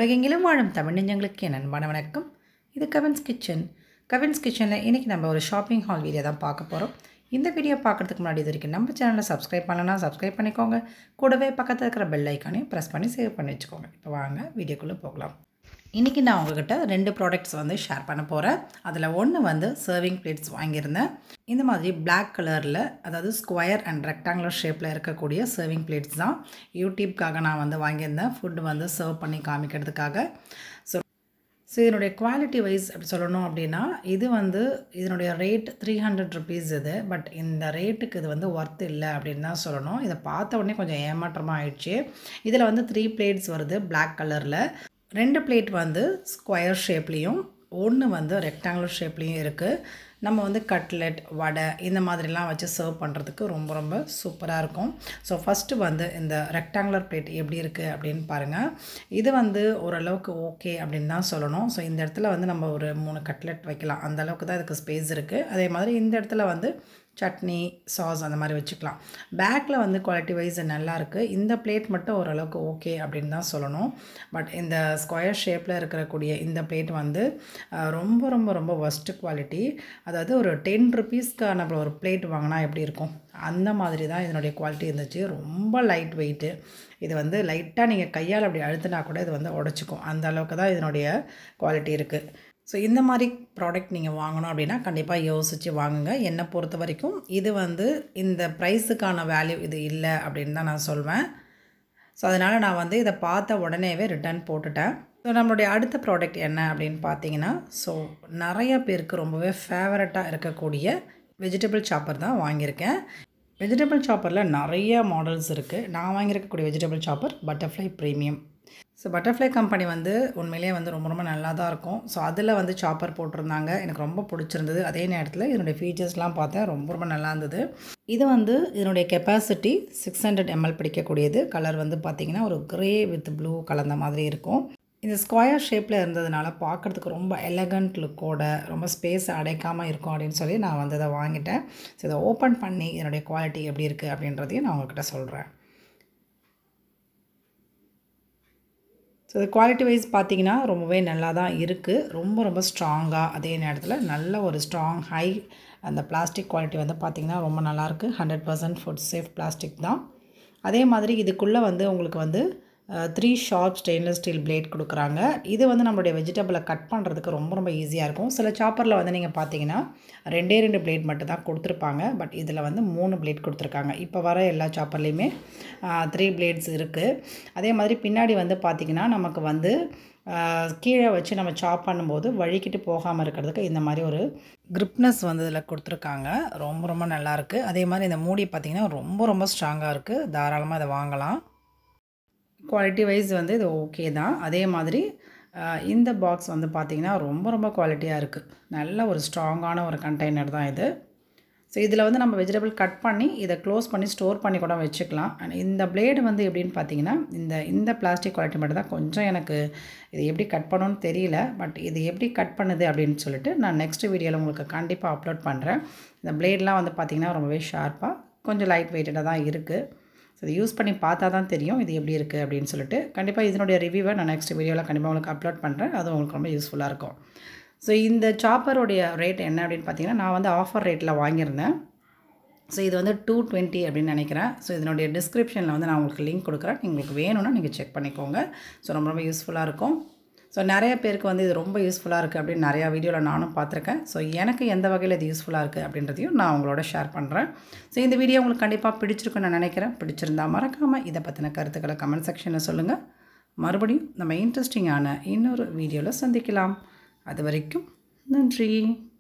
உலகெங்கிலும் வாழும் தமிழ் நெஞ்சங்களுக்கு என் அன்பான வணக்கம் இது கவின்ஸ் கிச்சன் கவின்ஸ் கிச்சனில் இன்றைக்கி நம்ம ஒரு ஷாப்பிங் ஹால் வீடியோ தான் பார்க்க போகிறோம் இந்த வீடியோ பார்க்குறதுக்கு முன்னாடி இது வரைக்கும் நம்ம சேனலை சப்ஸ்கிரைப் பண்ணலன்னா சப்ஸ்கிரைப் பண்ணிக்கோங்க கூடவே பக்கத்தில் இருக்கிற பெல் ஐக்கானையும் ப்ரெஸ் பண்ணி சேவ் பண்ணி வச்சுக்கோங்க இப்போ வாங்க வீடியோக்குள்ளே போகலாம் இன்றைக்கி நான் உங்ககிட்ட ரெண்டு ப்ராடக்ட்ஸ் வந்து ஷேர் பண்ண போகிறேன் அதில் ஒன்று வந்து சர்விங் பிளேட்ஸ் வாங்கியிருந்தேன் இந்த மாதிரி Black கலரில் அதாவது ஸ்கொயர் அண்ட் ரெக்டாங்குலர் ஷேப்பில் இருக்கக்கூடிய சர்விங் பிளேட்ஸ் தான் யூடியூப்காக நான் வந்து வாங்கியிருந்தேன் ஃபுட்டு வந்து சர்வ் பண்ணி காமிக்கிறதுக்காக ஸோ ஸோ இதனுடைய குவாலிட்டி வைஸ் அப்படி சொல்லணும் அப்படின்னா இது வந்து இதனுடைய ரேட் த்ரீ ஹண்ட்ரட் ருபீஸ் இது பட் இந்த ரேட்டுக்கு இது வந்து ஒர்த் இல்லை அப்படின்னு தான் சொல்லணும் இதை பார்த்த உடனே கொஞ்சம் ஏமாற்றமாக ஆயிடுச்சு இதில் வந்து த்ரீ பிளேட்ஸ் வருது Black கலரில் ரெண்டு பிளேட் வந்து ஸ்கொயர் ஷேப்லேயும் ஒன்று வந்து ரெக்டாங்குலர் ஷேப்லேயும் இருக்குது நம்ம வந்து கட்லெட் வடை இந்த மாதிரிலாம் வச்சு சர்வ் பண்ணுறதுக்கு ரொம்ப ரொம்ப சூப்பராக இருக்கும் ஸோ ஃபஸ்ட்டு வந்து இந்த ரெக்டாங்குலர் பிளேட் எப்படி இருக்குது அப்படின்னு பாருங்கள் இது வந்து ஓரளவுக்கு ஓகே அப்படின்னு தான் சொல்லணும் ஸோ இந்த இடத்துல வந்து நம்ம ஒரு மூணு கட்லெட் வைக்கலாம் அந்த அளவுக்கு தான் இதுக்கு ஸ்பேஸ் இருக்குது அதே மாதிரி இந்த இடத்துல வந்து சட்னி சாஸ் அந்த மாதிரி வச்சுக்கலாம் பேக்கில் வந்து குவாலிட்டி வைஸ் நல்லாயிருக்கு இந்த பிளேட் மட்டும் ஓரளவுக்கு ஓகே அப்படின்னு தான் சொல்லணும் பட் இந்த ஸ்கொயர் ஷேப்பில் இருக்கக்கூடிய இந்த பிளேட் வந்து அஹ், ரொம்ப ரொம்ப ரொம்ப ஒஸ்ட்டு குவாலிட்டி அதாவது ஒரு டென் ருபீஸ்க்கு நம்ம ஒரு பிளேட் வாங்கினா எப்படி இருக்கும் அந்த மாதிரி தான் இதனுடைய குவாலிட்டி இருந்துச்சு ரொம்ப லைட் வெயிட்டு இது வந்து லைட்டாக நீங்கள் கையால் அப்படி அழுத்தினா கூட இது வந்து உடச்சிக்கும் அந்த அளவுக்கு தான் இதனுடைய குவாலிட்டி இருக்குது ஸோ இந்த மாதிரி ப்ராடக்ட் நீங்கள் வாங்கணும் அப்படின்னா கண்டிப்பாக யோசித்து வாங்குங்க என்னை பொறுத்த வரைக்கும் இது வந்து இந்த ப்ரைஸுக்கான வேல்யூ இது இல்லை அப்படின்னு தான் நான் சொல்வேன் ஸோ அதனால் நான் வந்து இதை பார்த்த உடனேவே ரிட்டர்ன் போட்டுட்டேன் ஸோ நம்மளுடைய அடுத்த ப்ராடக்ட் என்ன அப்படின்னு பார்த்தீங்கன்னா ஸோ நிறைய பேருக்கு ரொம்பவே ஃபேவரட்டாக இருக்கக்கூடிய வெஜிடபிள் சாப்பர் தான் வாங்கியிருக்கேன் வெஜிடபிள் சாப்பரில் நிறைய மாடல்ஸ் இருக்குது நான் வாங்கியிருக்கக்கூடிய vegetable chopper butterfly premium so butterfly company வந்து உண்மையிலேயே வந்து ரொம்ப ரொம்ப நல்லா தான் இருக்கும் ஸோ அதில் வந்து சாப்பர் போட்டிருந்தாங்க எனக்கு ரொம்ப பிடிச்சிருந்தது அதே நேரத்தில் இதனுடைய ஃபீச்சர்ஸ்லாம் பார்த்தேன் ரொம்ப ரொம்ப நல்லா இருந்தது இது வந்து இதனுடைய கெப்பாசிட்டி சிக்ஸ் ஹண்ட்ரட் எம்எல் பிடிக்கக்கூடியது கலர் வந்து பார்த்திங்கன்னா ஒரு கிரே வித் ப்ளூ கலந்த மாதிரி இருக்கும் இந்த ஸ்கொயர் ஷேப்பில் இருந்ததுனால பார்க்குறதுக்கு ரொம்ப எலகண்ட் லுக்கோட ரொம்ப ஸ்பேஸ் அடைக்காமல் இருக்கும் அப்படின்னு சொல்லி நான் வந்து இதை வாங்கிட்டேன் ஸோ இதை ஓப்பன் பண்ணி இதனுடைய குவாலிட்டி எப்படி இருக்குது அப்படின்றதையும் நான் உங்கள்கிட்ட சொல்கிறேன் ஸோ இது குவாலிட்டி வைஸ் பார்த்தீங்கன்னா ரொம்பவே நல்லா தான் இருக்குது ரொம்ப ரொம்ப ஸ்ட்ராங்காக அதே நேரத்தில் நல்ல ஒரு ஸ்ட்ராங் ஹை அந்த பிளாஸ்டிக் குவாலிட்டி வந்து பார்த்திங்கன்னா ரொம்ப நல்லாயிருக்கு hundred percent food safe plastic தான் அதே மாதிரி இதுக்குள்ளே வந்து உங்களுக்கு வந்து three sharp stainless steel blade கொடுக்குறாங்க இது வந்து நம்மளுடைய வெஜிடபிளை கட் பண்ணுறதுக்கு ரொம்ப ரொம்ப ஈஸியாக இருக்கும் சில சாப்பரில் வந்து நீங்கள் பார்த்தீங்கன்னா ரெண்டே ரெண்டு பிளேட் மட்டும் தான் கொடுத்துருப்பாங்க பட் இதில் வந்து மூணு பிளேட் கொடுத்துருக்காங்க இப்போ வர எல்லா சாப்பர்லேயுமே த்ரீ பிளேட்ஸ் இருக்குது அதே மாதிரி பின்னாடி வந்து பார்த்திங்கன்னா நமக்கு வந்து ஆஹ், கீழே வச்சு நம்ம சாப் பண்ணும்போது வழிக்கிட்டு போகாமல் இருக்கிறதுக்கு இந்த மாதிரி ஒரு கிரிப்னஸ் வந்து இதில் கொடுத்துருக்காங்க ரொம்ப ரொம்ப நல்லாயிருக்கு அதே மாதிரி இந்த மூடி பார்த்திங்கன்னா ரொம்ப ரொம்ப ஸ்ட்ராங்காக இருக்குது தாராளமாக இதை வாங்கலாம் குவாலிட்டி வைஸ் வந்து இது ஓகே தான் அதே மாதிரி ஆஹ், இந்த பாக்ஸ் வந்து பார்த்திங்கன்னா ரொம்ப ரொம்ப குவாலிட்டியாக இருக்குது நல்ல ஒரு ஸ்ட்ராங்கான ஒரு கண்டெய்னர் தான் இது ஸோ இதில் வந்து நம்ம வெஜிடபிள் கட் பண்ணி இதை க்ளோஸ் பண்ணி ஸ்டோர் பண்ணி கூட வச்சுக்கலாம் அண்ட் இந்த பிளேடு வந்து எப்படின்னு பார்த்தீங்கன்னா இந்த இந்த பிளாஸ்டிக் குவாலிட்டி மட்டும் தான் கொஞ்சம் எனக்கு இது எப்படி கட் பண்ணணும்னு தெரியல பட் இது எப்படி கட் பண்ணுது அப்படின்னு சொல்லிட்டு நான் நெக்ஸ்ட் வீடியோவில் உங்களுக்கு கண்டிப்பாக அப்லோட் பண்ணுறேன் இந்த பிளேட்லாம் வந்து பார்த்திங்கன்னா ரொம்பவே ஷார்ப்பாக கொஞ்சம் லைட் வெயிட்டடாக தான் இருக்குது ஸோ இது யூஸ் பண்ணி பார்த்தா தான் தெரியும் இது எப்படி இருக்குது அப்படின்னு சொல்லிட்டு கண்டிப்பாக இதனுடைய ரிவ்யூவை நான் நெக்ஸ்ட் வீடியோவில் கண்டிப்பாக உங்களுக்கு அப்லோட் பண்ணுறேன் அது உங்களுக்கு ரொம்ப யூஸ்ஃபுல்லாக இருக்கும் ஸோ இந்த சாப்பருடைய ரேட் என்ன அப்படின்னு பார்த்தீங்கன்னா நான் வந்து ஆஃபர் ரேட்டில் வாங்கியிருந்தேன் ஸோ இது வந்து டூ டுவெண்ட்டி அப்படின்னு நினைக்கிறேன் ஸோ இதனுடைய டிஸ்கிரிப்ஷனில் வந்து நான் உங்களுக்கு லிங்க் கொடுக்குறேன் உங்களுக்கு வேணும்னா நீங்கள் செக் பண்ணிக்கோங்க ஸோ ரொம்ப ரொம்ப யூஸ்ஃபுல்லாக இருக்கும் ஸோ நிறைய பேருக்கு வந்து இது ரொம்ப யூஸ்ஃபுல்லாக இருக்குது அப்படின்னு நிறையா வீடியோவில் நானும் பார்த்துருக்கேன் ஸோ எனக்கு எந்த வகையில் இது யூஸ்ஃபுல்லாக இருக்குது அப்படின்றதையும் நான் உங்களோட ஷேர் பண்ணுறேன் ஸோ இந்த வீடியோ உங்களுக்கு கண்டிப்பாக பிடிச்சிருக்குன்னு நான் நினைக்கிறேன் பிடிச்சிருந்தா மறக்காமல் இதை பற்றின கருத்துக்களை கமெண்ட் செக்ஷனில் சொல்லுங்கள் மறுபடியும் நம்ம இன்ட்ரெஸ்டிங்கான இன்னொரு வீடியோவில் சந்திக்கலாம் அது வரைக்கும் நன்றி